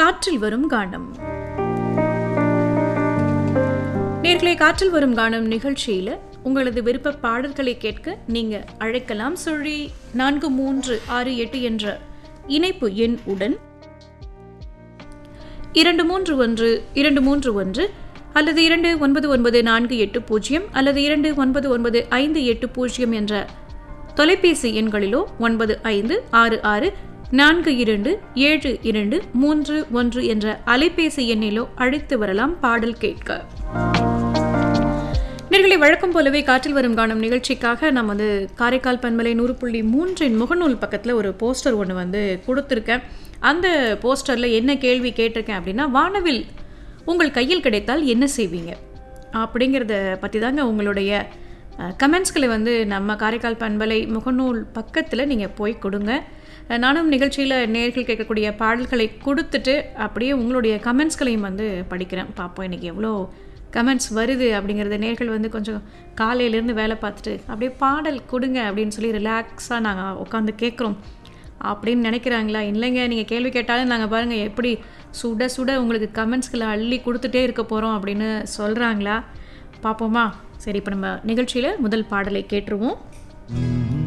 காற்றில் வரும் கானம் நேர்களே காற்றில் வரும் கானம் நிகழ்ச்சியில் உங்களது விருப்ப பாடல்களை கேட்க நீங்க அழைக்கலாம் சுழி நான்கு மூன்று ஆறு எட்டு என்ற இணைப்பு எண் உடன் இரண்டு மூன்று ஒன்று இரண்டு மூன்று ஒன்று அல்லது இரண்டு ஒன்பது ஒன்பது நான்கு எட்டு பூஜ்ஜியம் அல்லது இரண்டு ஒன்பது ஒன்பது ஐந்து எட்டு பூஜ்ஜியம் என்ற தொலைபேசி எண்களிலோ ஒன்பது ஐந்து ஆறு ஆறு நான்கு இரண்டு ஏழு இரண்டு மூன்று ஒன்று என்ற அலைபேசி எண்ணிலோ அழைத்து வரலாம் பாடல் கேட்க நேர்களை வழக்கம் போலவே காற்றில் வரும் காணும் நிகழ்ச்சிக்காக நான் வந்து காரைக்கால் பன்மலை நூறு புள்ளி மூன்றின் முகநூல் பக்கத்தில் ஒரு போஸ்டர் ஒன்று வந்து கொடுத்துருக்கேன் அந்த போஸ்டரில் என்ன கேள்வி கேட்டிருக்கேன் அப்படின்னா வானவில் உங்கள் கையில் கிடைத்தால் என்ன செய்வீங்க அப்படிங்கிறத பற்றி தாங்க உங்களுடைய கமெண்ட்ஸ்களை வந்து நம்ம காரைக்கால் பண்பலை முகநூல் பக்கத்தில் நீங்கள் போய் கொடுங்க அஹ் நானும் நிகழ்ச்சியில் நேர்கள் கேட்கக்கூடிய பாடல்களை கொடுத்துட்டு அப்படியே உங்களுடைய கமெண்ட்ஸ்களையும் வந்து படிக்கிறேன் பார்ப்போம் இன்றைக்கி எவ்வளோ கமெண்ட்ஸ் வருது அப்படிங்கிறத நேர்கள் வந்து கொஞ்சம் காலையிலேருந்து வேலை பார்த்துட்டு அப்படியே பாடல் கொடுங்க அப்படின்னு சொல்லி ரிலாக்ஸாக நாங்கள் உட்காந்து கேட்குறோம் அப்படின்னு நினைக்கிறாங்களா இல்லைங்க நீங்கள் கேள்வி கேட்டாலும் நாங்கள் பாருங்கள் எப்படி சுட சுட உங்களுக்கு கமெண்ட்ஸ்களை அள்ளி கொடுத்துட்டே இருக்க போகிறோம் அப்படின்னு சொல்கிறாங்களா பார்ப்போமா சரி இப்போ நம்ம நிகழ்ச்சியில் முதல் பாடலை கேட்டுருவோம்